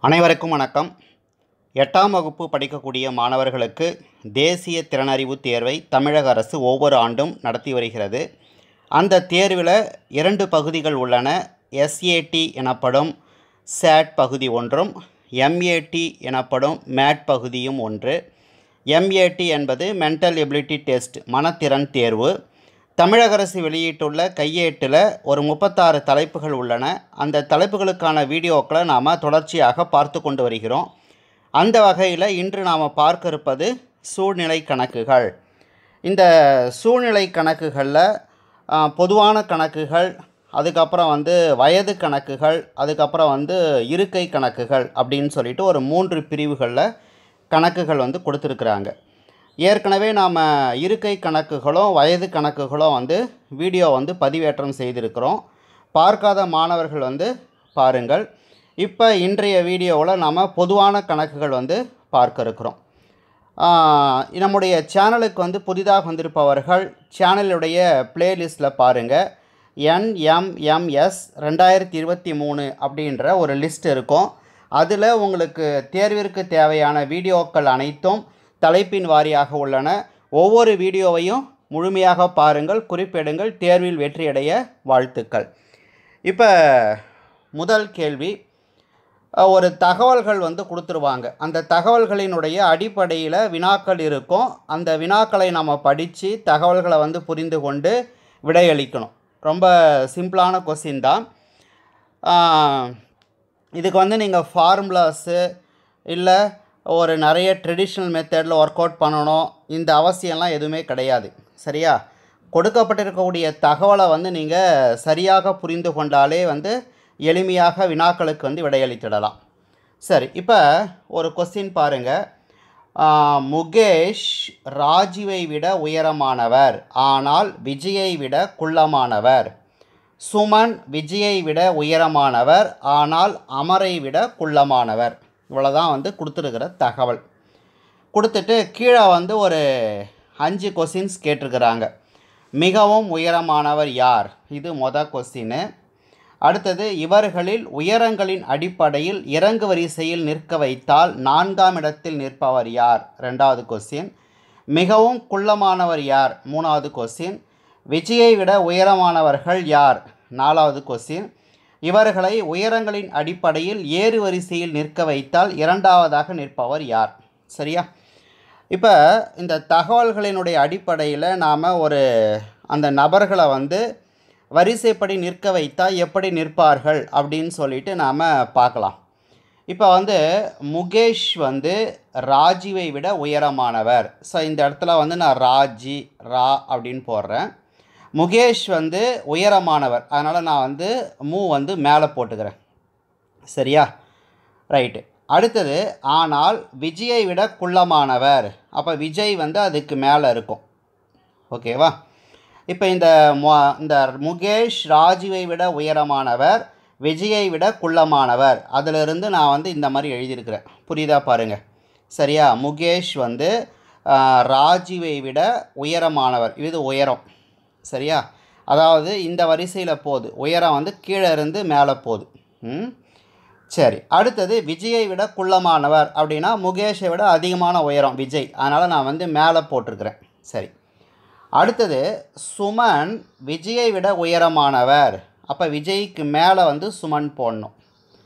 அனைவருக்கும் வணக்கம் எட்டாம் வகுப்பு படிக்கக்கூடிய மாணவர்களுக்கு தேசிய திறனறிவு தேர்வை தமிழக அரசு ஒவ்வொரு ஆண்டும் நடத்தி வருகிறது அந்த தேர்வில் இரண்டு பகுதிகள் உள்ளன எஸ்ஏடி எனப்படும் சேட் பகுதி ஒன்றும் எம்ஏடி எனப்படும் மேட் பகுதியும் ஒன்று எம்ஏடி என்பது மென்டல் எபிலிட்டி டெஸ்ட் மனத்திறன் தேர்வு தமிழக அரசு வெளியிட்டுள்ள கையேட்டில் ஒரு முப்பத்தாறு தலைப்புகள் உள்ளன அந்த தலைப்புகளுக்கான வீடியோக்களை நாம் தொடர்ச்சியாக பார்த்து கொண்டு வருகிறோம் அந்த வகையில் இன்று நாம் பார்க்க இருப்பது சூழ்நிலை கணக்குகள் இந்த சூழ்நிலை கணக்குகளில் ஆ, பொதுவான கணக்குகள் அதுக்கப்புறம் வந்து வயது கணக்குகள் அதுக்கப்புறம் வந்து இருக்கை கணக்குகள் அப்படின்னு சொல்லிட்டு ஒரு மூன்று பிரிவுகளில் கணக்குகள் வந்து கொடுத்துருக்குறாங்க ஏற்கனவே நாம் இருக்கை கணக்குகளும் வயது கணக்குகளும் வந்து வீடியோ வந்து பதிவேற்றம் செய்திருக்கிறோம் பார்க்காத மாணவர்கள் வந்து பாருங்கள் இப்போ இன்றைய வீடியோவில் நாம் பொதுவான கணக்குகள் வந்து பார்க்க இருக்கிறோம் ஆஹ் நம்முடைய சேனலுக்கு வந்து புதிதாக வந்திருப்பவர்கள் சேனலுடைய பிளேலிஸ்ட்டில் பாருங்கள் என்எம்எம்எஸ் ரெண்டாயிரத்தி இருபத்தி மூணு அப்படின்ற ஒரு லிஸ்ட் இருக்கும் அதில் உங்களுக்கு தேர்விற்கு தேவையான வீடியோக்கள் அனைத்தும் தலைப்பின் வாரியாக உள்ளன ஒவ்வொரு வீடியோவையும் முழுமையாக பாருங்கள் குறிப்பிடுங்கள் தேர்வில் வெற்றியடைய வாழ்த்துக்கள் இப்போ முதல் கேள்வி அஹ், ஒரு தகவல்கள் வந்து கொடுத்துருவாங்க அந்த தகவல்களினுடைய அடிப்படையில் வினாக்கள் இருக்கும் அந்த வினாக்களை நம்ம படித்து தகவல்களை வந்து புரிந்து கொண்டு விடையளிக்கணும் ரொம்ப சிம்பிளான கொஸ்டின் தான் ஆஹ், இதுக்கு வந்து நீங்கள் ஃபார்முலாஸு இல்லை ஒரு நிறைய ட்ரெடிஷ்னல் மெத்தடில் ஒர்க் அவுட் பண்ணணும் இந்த அவசியம்லாம் எதுவுமே கிடையாது சரியா கொடுக்கப்பட்டிருக்கக்கூடிய தகவலை வந்து நீங்கள் சரியாக புரிந்து கொண்டாலே வந்து எளிமையாக வினாக்களுக்கு வந்து விடையளித்திடலாம் சரி இப்போ ஒரு கொஸ்டின் பாருங்கள் முகேஷ் ராஜுவை விட உயரமானவர் ஆனால் விஜயை விட குள்ளமானவர் சுமன் விஜயை விட உயரமானவர் ஆனால் அமரை விட குள்ளமானவர் இவ்வளோதான் வந்து கொடுத்துருக்கிற தகவல் கொடுத்துட்டு கீழே வந்து ஒரு அஞ்சு கொஸ்டின்ஸ் கேட்டிருக்கிறாங்க மிகவும் உயரமானவர் யார் இது மொதல் கொஸ்டின்னு அடுத்தது இவர்களில் உயரங்களின் அடிப்படையில் இறங்கு வரிசையில் நிற்க வைத்தால் நான்காம் இடத்தில் நிற்பவர் யார் ரெண்டாவது கொஸ்டின் மிகவும் குள்ளமானவர் யார் மூணாவது கொஸ்டின் விஜயை விட உயரமானவர்கள் யார் நாலாவது கொஸ்டின் இவர்களை உயரங்களின் அடிப்படையில் ஏறு வரிசையில் நிற்க வைத்தால் இரண்டாவதாக நிற்பவர் யார் சரியா இப்போ இந்த தகவல்களினுடைய அடிப்படையில் நாம் ஒரு அந்த நபர்களை வந்து வரிசைப்படி நிற்க வைத்தால் எப்படி நிற்பார்கள் அப்படின்னு சொல்லிட்டு நாம் பார்க்கலாம் இப்போ வந்து முகேஷ் வந்து ராஜுவை விட உயரமானவர் ஸோ இந்த இடத்துல வந்து நான் ராஜி ரா அப்படின்னு போடுறேன் முகேஷ் வந்து உயரமானவர் அதனால் நான் வந்து மூ வந்து மேலே போட்டுக்கிறேன் சரியா ரைட்டு அடுத்தது ஆனால் விஜயை விட குள்ளமானவர் அப்போ விஜய் வந்து அதுக்கு மேலே இருக்கும் ஓகேவா இப்போ இந்த மொ- இந்த முகேஷ் ராஜுவை விட உயரமானவர் விஜயை விட குள்ளமானவர் அதிலிருந்து நான் வந்து இந்த மாதிரி எழுதியிருக்கிறேன் புரியுதா பாருங்கள் சரியா முகேஷ் வந்து ஆ, ராஜுவை விட உயரமானவர் இது உயரம் சரியா அதாவது இந்த வரிசையில் போகுது உயரம் வந்து கீழே இருந்து மேலே போகுது ம் சரி அடுத்தது விஜயை விட குள்ளமானவர் அப்படின்னா முகேஷை விட அதிகமான உயரம் விஜய் அதனால் நான் வந்து மேலே போட்டிருக்கிறேன் சரி அடுத்தது சுமன் விஜயை விட உயரமானவர் அப்போ விஜய்க்கு மேலே வந்து சுமன் போடணும்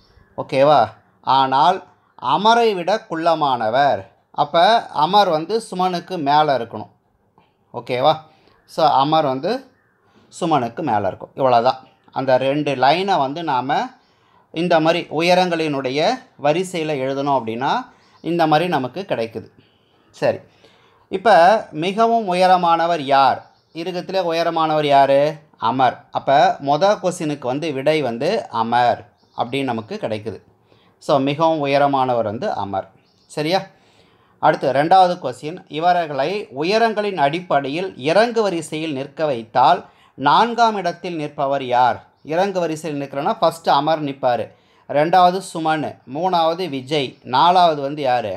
ஓகேவா ஆனால் அமரை விட குள்ளமானவர் அப்போ அமர் வந்து சுமனுக்கு மேலே இருக்கணும் ஓகேவா ஸோ அமர் வந்து சுமனுக்கு மேலே இருக்கும் இவ்வளோதான் அந்த ரெண்டு லைனை வந்து நாம் இந்த மாதிரி உயரங்களினுடைய வரிசையில் எழுதணும் அப்படின்னா இந்த மாதிரி நமக்கு கிடைக்குது சரி இப்போ மிகவும் உயரமானவர் யார் இருக்கத்திலே உயரமானவர் யார் அமர் அப்போ மொதல் கொஸ்டினுக்கு வந்து விடை வந்து அமர் அப்படின்னு நமக்கு கிடைக்குது ஸோ மிகவும் உயரமானவர் வந்து அமர் சரியா அடுத்து ரெண்டாவது கொஸ்டின் இவர்களை உயரங்களின் அடிப்படையில் இறங்கு வரிசையில் நிற்க வைத்தால் நான்காம் இடத்தில் நிற்பவர் யார் இறங்கு வரிசையில் நிற்கிறனா ஃபஸ்ட்டு அமர் நிற்பார் ரெண்டாவது சுமன் மூணாவது விஜய் நாலாவது வந்து யார்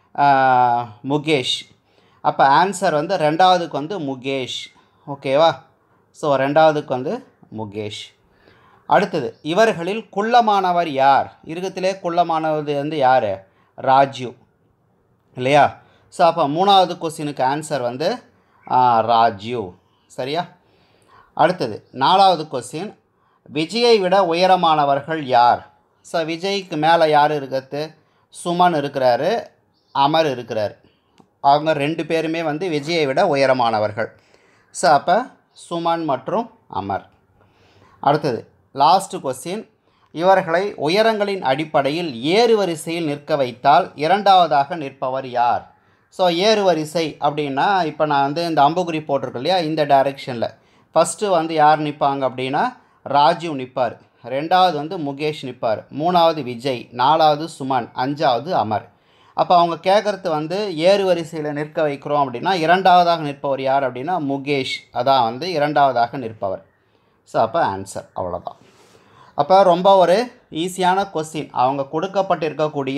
முகேஷ் அப்போ ஆன்சர் வந்து ரெண்டாவதுக்கு வந்து முகேஷ் ஓகேவா ஸோ ரெண்டாவதுக்கு வந்து முகேஷ் அடுத்தது இவர்களில் குள்ளமானவர் யார் இருக்கத்திலே குள்ளமானவது வந்து யார் ராஜீவ் இல்லையா ஸோ அப்போ மூணாவது கொஸ்டினுக்கு ஆன்சர் வந்து ஆ, ராஜீவ் சரியா அடுத்தது நாலாவது கொஸ்டின் விஜயை விட உயரமானவர்கள் யார் ஸோ விஜய்க்கு மேலே யார் இருக்கிறது சுமன் இருக்கிறாரு அமர் இருக்கிறார் அவங்க ரெண்டு பேருமே வந்து விஜயை விட உயரமானவர்கள் ஸோ அப்போ சுமன் மற்றும் அமர் அடுத்தது லாஸ்ட் கொஸ்டின் இவர்களை உயரங்களின் அடிப்படையில் ஏறு வரிசையில் நிற்க வைத்தால் இரண்டாவதாக நிற்பவர் யார் ஸோ ஏறு வரிசை அப்படின்னா இப்போ நான் வந்து இந்த அம்புகுறி போட்டிருக்கேன் இல்லையா இந்த டைரெக்ஷனில் ஃபஸ்ட்டு வந்து யார் நிற்பாங்க அப்படின்னா ராஜீவ் நிற்பார் ரெண்டாவது வந்து முகேஷ் நிற்பார் மூணாவது விஜய் நாலாவது சுமன் அஞ்சாவது அமர் அப்போ அவங்க கேட்குறது வந்து ஏறு வரிசையில் நிற்க வைக்கிறோம் அப்படின்னா இரண்டாவதாக நிற்பவர் யார் அப்படின்னா முகேஷ் அதான் வந்து இரண்டாவதாக நிற்பவர் ஸோ அப்போ ஆன்சர் அவ்வளோதான் அப்போ ரொம்ப ஒரு ஈஸியான கொஸ்டின் அவங்க கொடுக்கப்பட்டிருக்கக்கூடிய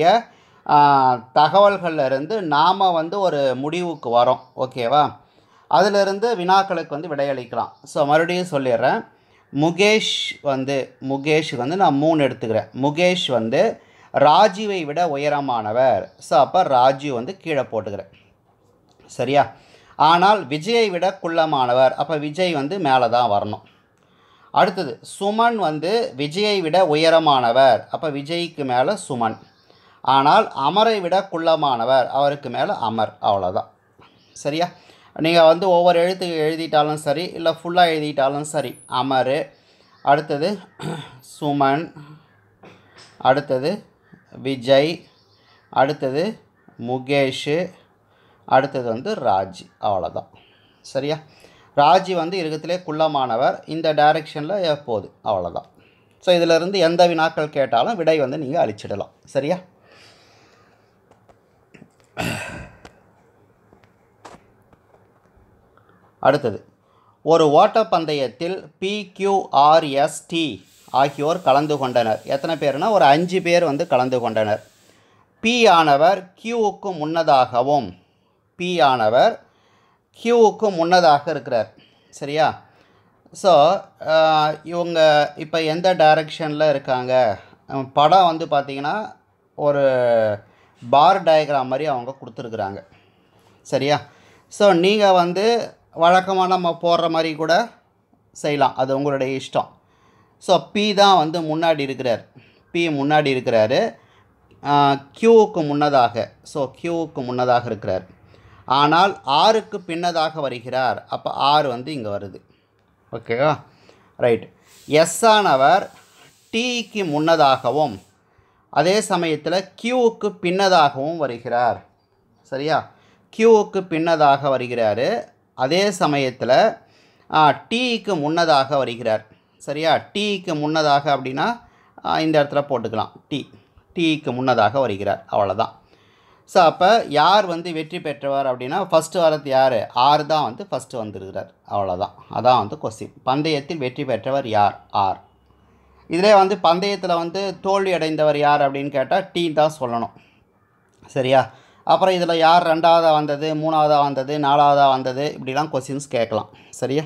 தகவல்கள்ல இருந்து நாம் வந்து ஒரு முடிவுக்கு வரோம் ஓகேவா அதிலிருந்து வினாக்களுக்கு வந்து விடையளிக்கலாம் ஸோ மறுபடியும் சொல்லிடுறேன் முகேஷ் வந்து முகேஷ் வந்து நான் மூணு எடுத்துக்கிறேன் முகேஷ் வந்து ராஜீவை விட உயரமானவர் ஸோ அப்போ ராஜீவ் வந்து கீழே போட்டுக்கிறேன் சரியா ஆனால் விஜயை விட குள்ளமானவர் அப்போ விஜய் வந்து மேலே தான் வரணும் அடுத்தது சுமன் வந்து விஜயை விட உயரமானவர் அப்போ விஜய்க்கு மேலே சுமன் ஆனால் அமரை விட குள்ளமானவர் அவருக்கு மேலே அமர் அவ்வளோதான் சரியா நீங்கள் வந்து ஒவ்வொரு எழுத்து எழுதிட்டாலும் சரி இல்லை ஃபுல்லாக எழுதிட்டாலும் சரி அமர் அடுத்தது சுமன் அடுத்தது விஜய் அடுத்தது முகேஷு அடுத்தது வந்து ராஜ் அவ்வளோதான் சரியா ராஜி வந்து இருக்கத்திலே குள்ளமானவர் இந்த டைரெக்ஷனில் போகுது அவ்வளோதான் ஸோ இதிலிருந்து எந்த வினாக்கள் கேட்டாலும் விடை வந்து நீங்கள் அழிச்சிடலாம் சரியா அடுத்தது ஒரு ஓட்டப்பந்தயத்தில் பிக்யூஆர்எஸ்டி ஆகியோர் கலந்து கொண்டனர் எத்தனை பேர்னா ஒரு அஞ்சு பேர் வந்து கலந்து கொண்டனர் பி ஆனவர் கியூவுக்கு முன்னதாகவும் பி ஆனவர் கியூவுக்கு முன்னதாக இருக்கிறார் சரியா ஸோ இவங்க இப்போ எந்த டைரக்ஷனில் இருக்காங்க அஹ் படம் வந்து பார்த்திங்கன்னா ஒரு பார் டயக்ராம் மாதிரி அவங்க கொடுத்துருக்குறாங்க சரியா ஸோ நீங்கள் வந்து வழக்கமாக நம்ம போடுற மாதிரி கூட செய்யலாம் அது உங்களுடைய இஷ்டம் ஸோ பி தான் வந்து முன்னாடி இருக்கிறார் பி முன்னாடி இருக்கிறாரு க்யூவுக்கு முன்னதாக ஸோ க்யூவுக்கு முன்னதாக இருக்கிறார் ஆனால் ஆறுக்கு பின்னதாக வருகிறார் அப்போ ஆறு வந்து இங்கே வருது ஓகேவா ரைட் எஸ் ஆனவர் டீக்கு முன்னதாகவும் அதே சமயத்தில் க்யூவுக்கு பின்னதாகவும் வருகிறார் சரியா க்யூவுக்கு பின்னதாக வருகிறார் அதே சமயத்தில் டீக்கு முன்னதாக வருகிறார் சரியா டீக்கு முன்னதாக அப்படின்னா ஆ, இந்த இடத்துல போட்டுக்கலாம் டீ டீக்கு முன்னதாக வருகிறார் அவ்வளோதான் ஸோ அப்போ யார் வந்து வெற்றி பெற்றவர் அப்படின்னா ஃபஸ்ட்டு வரது யார் ஆர் தான் வந்து ஃபஸ்ட்டு வந்திருக்கிறார் அவ்வளோதான் அதான் வந்து கொஸ்டின் பந்தயத்தில் வெற்றி பெற்றவர் யார் ஆர் இதிலே வந்து பந்தயத்தில் வந்து தோல்வி அடைந்தவர் யார் அப்படின்னு கேட்டால் டீ தான் சொல்லணும் சரியா அப்புறம் இதில் யார் ரெண்டாவதாக வந்தது மூணாவதாக வந்தது நாலாவதாக வந்தது இப்படிலாம் கொஸ்டின்ஸ் கேட்கலாம் சரியா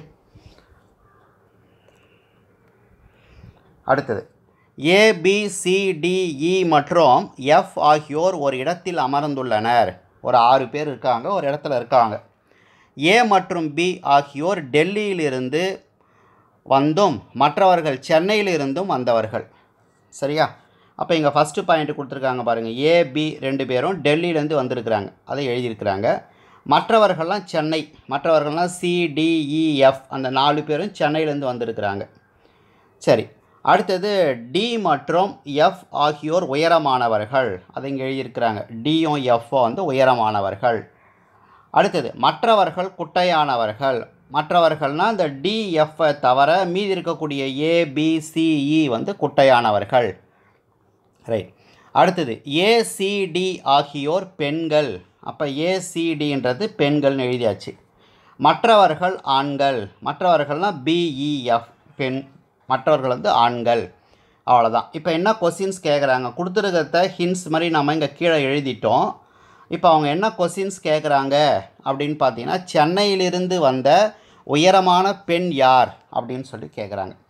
அடுத்தது A B C D E மற்றும் எஃப் ஆகியோர் ஒரு இடத்தில் அமர்ந்துள்ளனர் ஒரு ஆறு பேர் இருக்காங்க ஒரு இடத்துல இருக்காங்க ஏ மற்றும் பி ஆகியோர் டெல்லியிலிருந்து வந்தும் மற்றவர்கள் சென்னையிலிருந்தும் வந்தவர்கள் சரியா அப்போ இங்கே ஃபஸ்ட்டு பாயிண்ட் கொடுத்துருக்காங்க பாருங்கள் ஏ பி ரெண்டு பேரும் டெல்லியிலேருந்து வந்திருக்கிறாங்க அதை எழுதியிருக்கிறாங்க மற்றவர்கள்லாம் சென்னை மற்றவர்கள்லாம் சிடிஇஎஃப் அந்த நாலு பேரும் சென்னையிலேருந்து வந்திருக்கிறாங்க சரி அடுத்தது டி மற்றும் எஃப் ஆகியோர் உயரமானவர்கள் அதை இங்கே எழுதியிருக்கிறாங்க டியும் எஃப்ஓ வந்து உயரமானவர்கள் அடுத்தது மற்றவர்கள் குட்டையானவர்கள் மற்றவர்கள்னால் இந்த டிஎஃப்பை தவிர மீதி இருக்கக்கூடிய ஏபிசிஇ வந்து குட்டையானவர்கள் ரைட் அடுத்தது ஏசிடி ஆகியோர் பெண்கள் அப்போ ஏசிடின்றது பெண்கள்னு எழுதியாச்சு மற்றவர்கள் ஆண்கள் மற்றவர்கள்னால் பிஇஎஃப் பெண் மற்றவர்கள் வந்து ஆண்கள் அவ்வளோதான் இப்போ என்ன கொஸ்டின்ஸ் கேட்குறாங்க கொடுத்துருக்கிறத ஹின்ஸ் மாதிரி நம்ம இங்கே கீழே எழுதிட்டோம் இப்போ அவங்க என்ன கொஸ்டின்ஸ் கேட்குறாங்க அப்படின்னு பார்த்தீங்கன்னா சென்னையிலிருந்து வந்த உயரமான பெண் யார் அப்படின்னு சொல்லி கேட்குறாங்க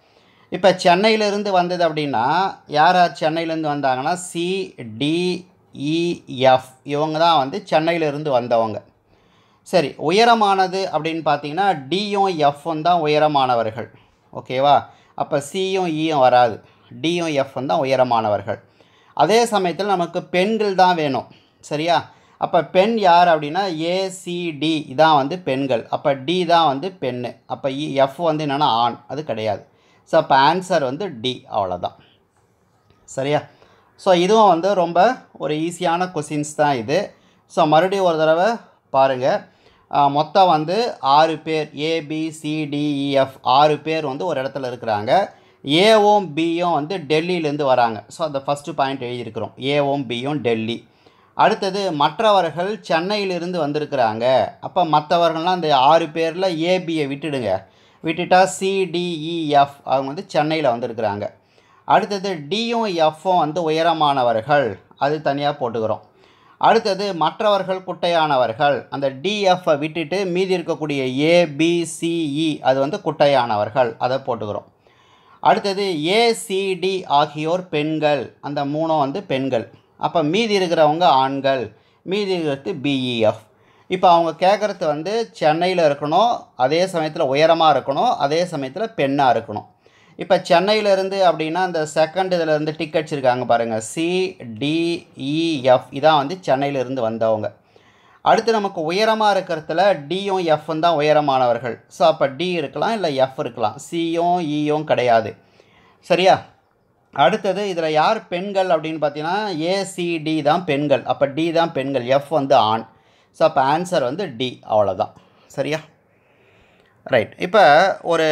இப்போ சென்னையிலேருந்து வந்தது அப்படின்னா யார் யார் சென்னையிலேருந்து வந்தாங்கன்னா சி டி இஎஃப் இவங்க தான் வந்து சென்னையிலேருந்து வந்தவங்க சரி உயரமானது அப்படின்னு பார்த்தீங்கன்னா டியும் எஃப்பும் தான் உயரமானவர்கள் ஓகேவா அப்போ சியும் இயும் வராது டியும் எஃப்பும் தான் உயரமானவர்கள் அதே சமயத்தில் நமக்கு பெண்கள் தான் வேணும் சரியா அப்போ பெண் யார் அப்படின்னா ஏசிடி இதான் வந்து பெண்கள் அப்போ டி தான் வந்து பெண்ணு அப்போ இ எஃப் வந்து என்னென்னா ஆண் அது கிடையாது ஸோ அப்போ ஆன்சர் வந்து டி அவ்வளோதான் சரியா ஸோ இதுவும் வந்து ரொம்ப ஒரு ஈஸியான கொஷின்ஸ் தான் இது ஸோ மறுபடியும் ஒரு தடவை பாருங்கள் மொத்தம் வந்து ஆறு பேர் ஏபிசிடிஇஎஃப் ஆறு பேர் வந்து ஒரு இடத்துல இருக்கிறாங்க ஏவும் பியும் வந்து டெல்லியிலேருந்து வராங்க ஸோ அந்த ஃபஸ்ட்டு பாயிண்ட் எழுதியிருக்கிறோம் ஏவும் பியும் டெல்லி அடுத்தது மற்றவர்கள் சென்னையிலிருந்து வந்திருக்கிறாங்க அப்போ மற்றவர்கள்லாம் அந்த ஆறு பேரில் ஏபியை விட்டுடுங்க விட்டுட்டா சிடிஇஎஃப் அவங்க வந்து சென்னையில் வந்திருக்கிறாங்க அடுத்தது டியும் எஃப்பும் வந்து உயரமானவர்கள் அது தனியாக போட்டுக்கிறோம் அடுத்தது மற்றவர்கள் குட்டையானவர்கள் அந்த டிஎஃப்பை விட்டுட்டு மீதி இருக்கக்கூடிய ஏபிசிஇ அது வந்து குட்டையானவர்கள் அதை போட்டுக்கிறோம் அடுத்தது ஏசிடி ஆகியோர் பெண்கள் அந்த மூணும் வந்து பெண்கள் அப்போ மீதி இருக்கிறவங்க ஆண்கள் மீதி இருக்கிறது பிஇஎஃப் இப்போ அவங்க கேட்குறது வந்து சென்னையில் இருக்கணும் அதே சமயத்தில் உயரமாக இருக்கணும் அதே சமயத்தில் பெண்ணாக இருக்கணும் இப்போ சென்னையிலேருந்து அப்படின்னா அந்த செகண்ட் இதில் இருந்து டிக்கெட்ஸ் இருக்காங்க பாருங்கள் சிடிஇஎஃப் இதான் வந்து சென்னையிலேருந்து வந்தவங்க அடுத்து நமக்கு உயரமாக இருக்கிறதுல டியும் எஃப்பும் தான் உயரமானவர்கள் ஸோ அப்போ டி இருக்கலாம் இல்லை எஃப் இருக்கலாம் சியும் இயும் கிடையாது சரியா அடுத்தது இதில் யார் பெண்கள் அப்படின்னு பார்த்தீங்கன்னா ஏசிடி தான் பெண்கள் அப்போ டி தான் பெண்கள் எஃப் வந்து ஆண் ஸோ அப்போ ஆன்சர் வந்து டி அவ்வளோதான் சரியா ரைட் இப்போ ஒரு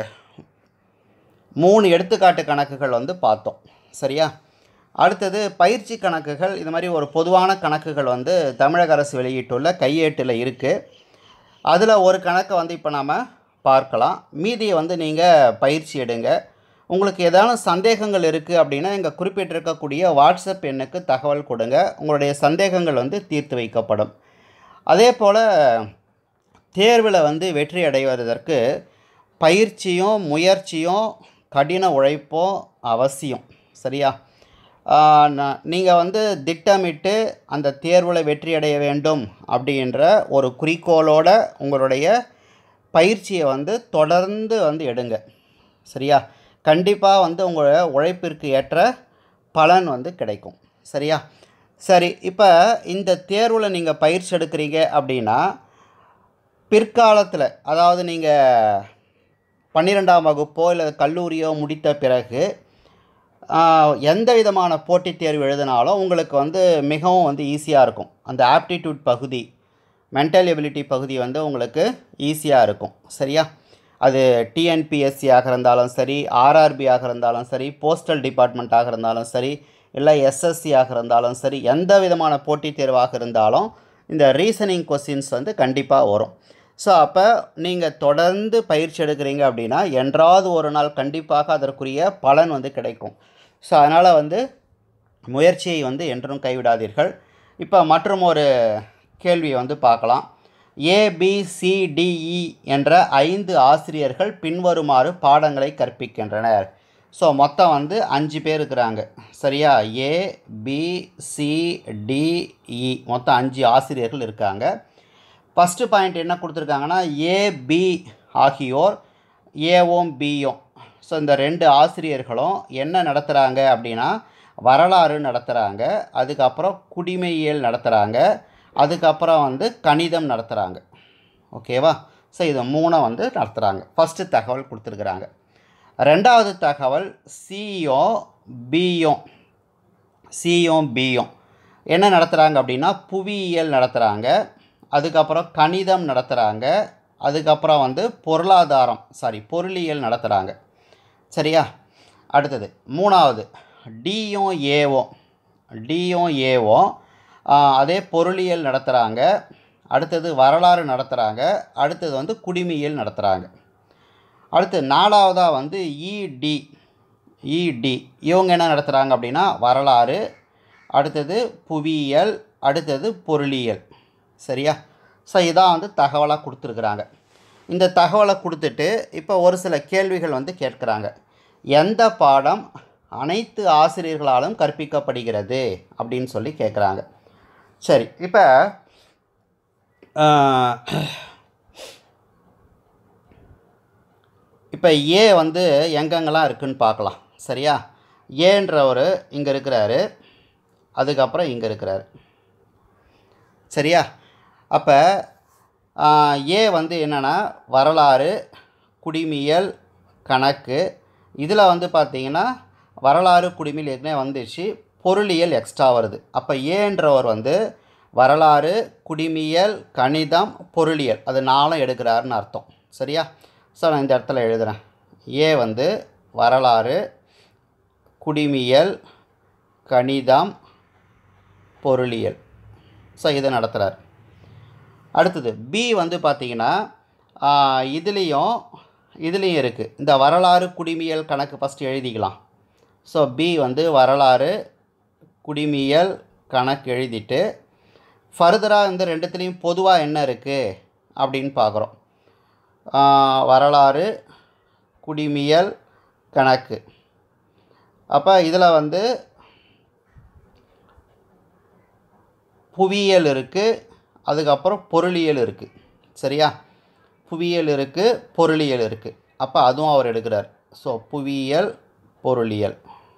மூணு எடுத்துக்காட்டு கணக்குகள் வந்து பார்த்தோம் சரியா அடுத்தது பயிற்சி கணக்குகள் இது மாதிரி ஒரு பொதுவான கணக்குகள் வந்து தமிழக அரசு வெளியிட்டுள்ள கையேட்டில் இருக்குது அதில் ஒரு கணக்கை வந்து இப்போ நாம் பார்க்கலாம் மீதியை வந்து நீங்கள் பயிற்சி எடுங்க உங்களுக்கு ஏதாவது சந்தேகங்கள் இருக்குது அப்படின்னா இங்கே குறிப்பிட்டிருக்கக்கூடிய வாட்ஸ்அப் எண்ணுக்கு தகவல் கொடுங்க உங்களுடைய சந்தேகங்கள் வந்து தீர்த்து வைக்கப்படும் அதே போல் தேர்வில் வந்து வெற்றி அடைவதற்கு பயிற்சியும் முயற்சியும் கடின உழைப்பும் அவசியம் சரியா நீங்கள் வந்து திட்டமிட்டு அந்த தேர்வில் வெற்றி அடைய வேண்டும் அப்படின்ற ஒரு குறிக்கோளோட உங்களுடைய பயிற்சியை வந்து தொடர்ந்து வந்து எடுங்க சரியா கண்டிப்பாக வந்து உங்களோட உழைப்பிற்கு ஏற்ற பலன் வந்து கிடைக்கும் சரியா சரி இப்போ இந்த தேர்வில் நீங்கள் பயிற்சி எடுக்கிறீங்க அப்படின்னா பிற்காலத்தில் அதாவது நீங்கள் பன்னிரெண்டாம் வகுப்போ இல்லை கல்லூரியோ முடித்த பிறகு ஆஹ், எந்த விதமான போட்டித் தேர்வு எழுதினாலும் உங்களுக்கு வந்து மிகவும் வந்து ஈஸியாக இருக்கும் அந்த ஆப்டிடியூட் பகுதி மென்டல் எபிலிட்டி பகுதி வந்து உங்களுக்கு ஈஸியாக இருக்கும் சரியா அது டிஎன்பிஎஸ்சியாக இருந்தாலும் சரி ஆர்ஆர்பியாக இருந்தாலும் சரி போஸ்டல் டிபார்ட்மெண்ட்டாக இருந்தாலும் சரி இல்லை எஸ்எஸ்சியாக இருந்தாலும் சரி எந்த விதமான போட்டித் தேர்வாக இருந்தாலும் இந்த ரீசனிங் கொஸ்டின்ஸ் வந்து கண்டிப்பாக வரும் ஸோ அப்போ நீங்கள் தொடர்ந்து பயிற்சி எடுக்கிறீங்க அப்படின்னா என்றாவது ஒரு நாள் கண்டிப்பாக அதற்குரிய பலன் வந்து கிடைக்கும் ஸோ அதனால் வந்து முயற்சியை வந்து என்றும் கைவிடாதீர்கள் இப்போ மற்றும் ஒரு கேள்வியை வந்து பார்க்கலாம் ஏபிசிடிஇ என்ற ஐந்து ஆசிரியர்கள் பின்வருமாறு பாடங்களை கற்பிக்கின்றனர் ஸோ மொத்தம் வந்து அஞ்சு பேர் இருக்கிறாங்க சரியா A B C D E மொத்தம் அஞ்சு ஆசிரியர்கள் இருக்காங்க ஃபஸ்ட்டு பாயிண்ட் என்ன கொடுத்துருக்காங்கன்னா ஏபி ஆகியோர் ஏவும் பியும் ஸோ இந்த ரெண்டு ஆசிரியர்களும் என்ன நடத்துகிறாங்க அப்படின்னா வரலாறு நடத்துகிறாங்க அதுக்கப்புறம் குடிமையியல் நடத்துகிறாங்க அதுக்கப்புறம் வந்து கணிதம் நடத்துகிறாங்க ஓகேவா ஸோ இது மூணை வந்து நடத்துகிறாங்க ஃபஸ்ட்டு தகவல் கொடுத்துருக்குறாங்க ரெண்டாவது தகவல் சியும் பியும் சியும் பியும் என்ன நடத்துகிறாங்க அப்படின்னா புவியியல் நடத்துகிறாங்க அதுக்கப்புறம் கணிதம் நடத்துகிறாங்க அதுக்கப்புறம் வந்து பொருளாதாரம் சாரி பொருளியல் நடத்துகிறாங்க சரியா அடுத்தது மூணாவது டியும் ஏவும் டியும் ஏவும் அதே பொருளியல் நடத்துகிறாங்க அடுத்தது வரலாறு நடத்துகிறாங்க அடுத்தது வந்து குடிமையியல் நடத்துகிறாங்க அடுத்து நாலாவதாக வந்து இடி இடி இவங்க என்ன நடத்துகிறாங்க அப்படின்னா வரலாறு அடுத்தது புவியியல் அடுத்தது பொருளியல் சரியா ஸோ இதான் வந்து தகவலாக கொடுத்துருக்குறாங்க இந்த தகவலை கொடுத்துட்டு இப்போ ஒரு சில கேள்விகள் வந்து கேட்குறாங்க எந்த பாடம் அனைத்து ஆசிரியர்களாலும் கற்பிக்கப்படுகிறது அப்படின்னு சொல்லி கேட்குறாங்க சரி இப்போ இப்போ ஏ வந்து எங்கெங்கெல்லாம் இருக்குன்னு பார்க்கலாம் சரியா ஏன்றவர் இங்கே இருக்கிறாரு அதுக்கப்புறம் இங்கே இருக்கிறாரு சரியா அப்போ ஏ வந்து என்னென்னா வரலாறு குடிமியல் கணக்கு இதில் வந்து பார்த்திங்கன்னா வரலாறு குடிமியல் ஏற்கனவே வந்துச்சு பொருளியல் எக்ஸ்ட்ரா வருது அப்போ ஏன்றவர் வந்து வரலாறு குடிமியல் கணிதம் பொருளியல் அது நாளும் எடுக்கிறாருன்னு அர்த்தம் சரியா ஸோ நான் இந்த இடத்துல எழுதுகிறேன் ஏ வந்து வரலாறு குடிமியல் கணிதம் பொருளியல் ஸோ இதை நடத்துகிறார் அடுத்தது பி வந்து பார்த்திங்கன்னா இதுலேயும் இதுலேயும் இருக்குது இந்த வரலாறு குடிமியல் கணக்கு ஃபஸ்ட்டு எழுதிக்கலாம் ஸோ பி வந்து வரலாறு குடிமியல் கணக்கு எழுதிட்டு ஃபர்தராக இந்த ரெண்டுத்துலேயும் பொதுவாக என்ன இருக்குது அப்படின்னு பார்க்குறோம் வரலாறு குடிமியல் கணக்கு அப்போ இதில் வந்து புவியியல் இருக்குது அதுக்கப்புறம் பொருளியல் இருக்குது சரியா புவியியல் இருக்குது பொருளியல் இருக்குது அப்போ அதுவும் அவர் எடுக்கிறார் ஸோ புவியியல் பொருளியல்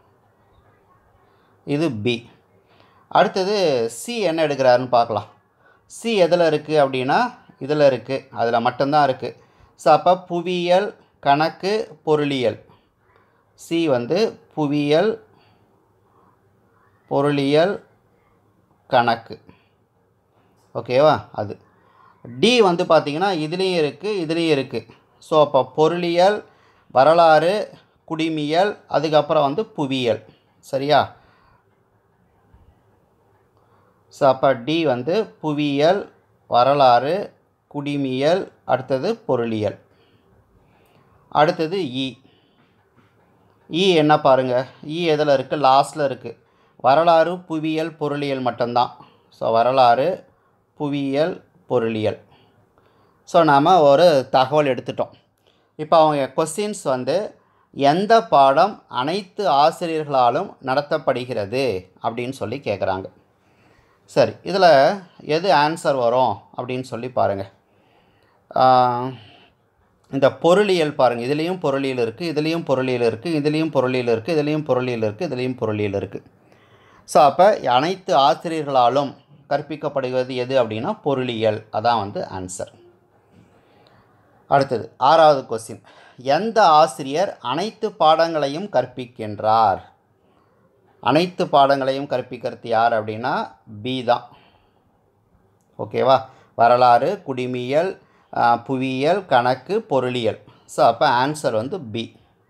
இது பி அடுத்தது சி என்ன எடுக்கிறாருன்னு பார்க்கலாம் சி எதில் இருக்குது அப்படின்னா இதில் இருக்குது அதில் மட்டும்தான் இருக்குது ஸோ அப்போ புவியியல் கணக்கு பொருளியல் சி வந்து புவியியல் பொருளியல் கணக்கு ஓகேவா அது டி வந்து பார்த்திங்கன்னா இதுலேயும் இருக்குது இதுலேயும் இருக்குது ஸோ அப்போ பொருளியல் வரலாறு குடிமியல் அதுக்கப்புறம் வந்து புவியியல் சரியா ஸோ அப்போ டி வந்து புவியியல் வரலாறு குடிமியல் அடுத்தது பொருளியல் அடுத்தது இ இ என்ன பாருங்கள் இ எதில் இருக்குது லாஸ்ட்டில் இருக்குது வரலாறு புவியியல் பொருளியல் மட்டும்தான் ஸோ வரலாறு புவியியல் பொருளியல் ஸோ நாம் ஒரு தகவல் எடுத்துட்டோம் இப்போ அவங்க கொஸ்டின்ஸ் வந்து எந்த பாடம் அனைத்து ஆசிரியர்களாலும் நடத்தப்படுகிறது அப்படின்னு சொல்லி கேட்குறாங்க சரி இதில் எது ஆன்சர் வரும் அப்படின்னு சொல்லி பாருங்கள் இந்த பொருளியல் பாருங்கள் இதுலேயும் பொருளியல் இருக்குது இதுலேயும் பொருளியல் இருக்குது இதுலேயும் பொருளியல் இருக்குது இதுலேயும் பொருளியல் இருக்குது இதுலேயும் பொருளியல் இருக்குது ஸோ அப்போ அனைத்து ஆசிரியர்களாலும் கற்பிக்கப்படுவது எது அப்படின்னா பொருளியல் அதான் வந்து ஆன்சர் அடுத்தது ஆறாவது கொஸ்டின் எந்த ஆசிரியர் அனைத்து பாடங்களையும் கற்பிக்கின்றார் அனைத்து பாடங்களையும் கற்பிக்கிறது யார் அப்படின்னா பி தான் ஓகேவா வரலாறு குடிமியல் புவியியல் கணக்கு பொருளியல் ஸோ அப்போ ஆன்சர் வந்து பி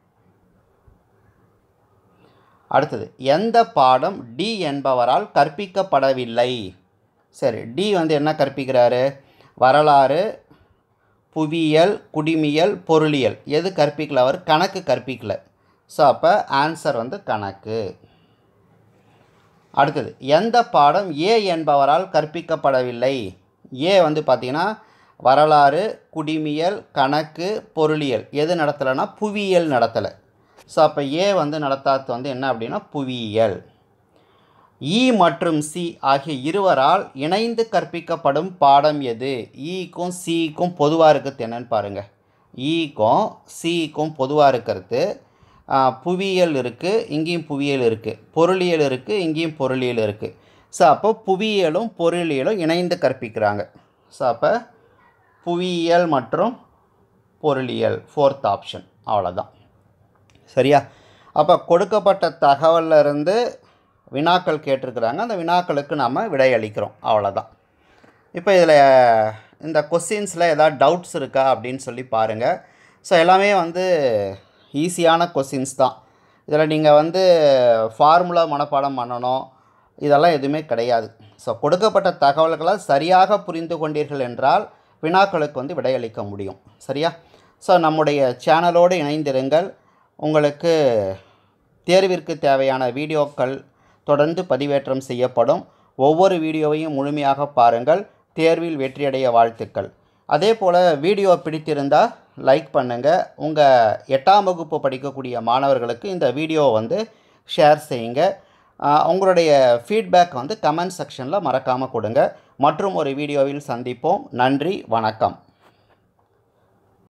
அடுத்தது எந்த பாடம் டி என்பவரால் கற்பிக்கப்படவில்லை சரி டி வந்து என்ன கற்பிக்கிறாரு வரலாறு புவியியல் குடிமியல் பொருளியல் எது கற்பிக்கல அவர் கணக்கு கற்பிக்கல ஸோ அப்போ ஆன்சர் வந்து கணக்கு அடுத்தது எந்த பாடம் ஏ என்பவரால் கற்பிக்கப்படவில்லை ஏ வந்து பார்த்திங்கன்னா வரலாறு குடிமியல் கணக்கு பொருளியல் எது நடத்தலைன்னா புவியியல் நடத்தலை ஸோ அப்போ ஏ வந்து நடத்தாது வந்து என்ன அப்படின்னா புவியியல் இ மற்றும் சி ஆகிய இருவரால் இணைந்து கற்பிக்கப்படும் பாடம் எது ஈக்கும் சிக்கும் பொதுவாக இருக்கிறது என்னன்னு பாருங்கள் ஈக்கும் சிக்கும் பொதுவாக இருக்கிறது புவியியல் இருக்குது இங்கேயும் புவியியல் இருக்குது பொருளியல் இருக்குது இங்கேயும் பொருளியல் இருக்குது ஸோ அப்போ புவியியலும் பொருளியலும் இணைந்து கற்பிக்கிறாங்க ஸோ அப்போ புவியியல் மற்றும் பொருளியல் ஃபோர்த் ஆப்ஷன் அவ்வளோதான் சரியா அப்போ கொடுக்கப்பட்ட தகவல்ல இருந்து வினாக்கள் கேட்டிருக்கிறாங்க அந்த வினாக்களுக்கு நாம் விடையளிக்கிறோம் அவ்வளோதான் இப்போ இதில் இந்த கொஸ்டின்ஸில் ஏதாவது டவுட்ஸ் இருக்கா அப்படின்னு சொல்லி பாருங்கள் ஸோ எல்லாமே வந்து ஈஸியான கொஸ்டின்ஸ் தான் இதில் நீங்கள் வந்து ஃபார்முலா மனப்பாடம் பண்ணணும் இதெல்லாம் எதுவுமே கிடையாது ஸோ கொடுக்கப்பட்ட தகவல்களை சரியாக புரிந்து கொண்டீர்கள் என்றால் வினாக்களுக்கு வந்து விடையளிக்க முடியும் சரியா ஸோ நம்முடைய சேனலோடு இணைந்திருங்கள் உங்களுக்கு தேர்விற்கு தேவையான வீடியோக்கள் தொடர்ந்து பதிவேற்றம் செய்யப்படும் ஒவ்வொரு வீடியோவையும் முழுமையாக பாருங்கள் தேர்வில் வெற்றியடைய வாழ்த்துக்கள் அதே போல் வீடியோ பிடித்திருந்தால் லைக் பண்ணுங்கள் உங்கள் எட்டாம் வகுப்பு படிக்கக்கூடிய மாணவர்களுக்கு இந்த வீடியோ வந்து ஷேர் செய்யுங்க ஆஹ் உங்களுடைய ஃபீட்பேக் வந்து கமெண்ட் செக்ஷனில் மறக்காமல் கொடுங்க மற்றும் ஒரு வீடியோவில் சந்திப்போம் நன்றி வணக்கம்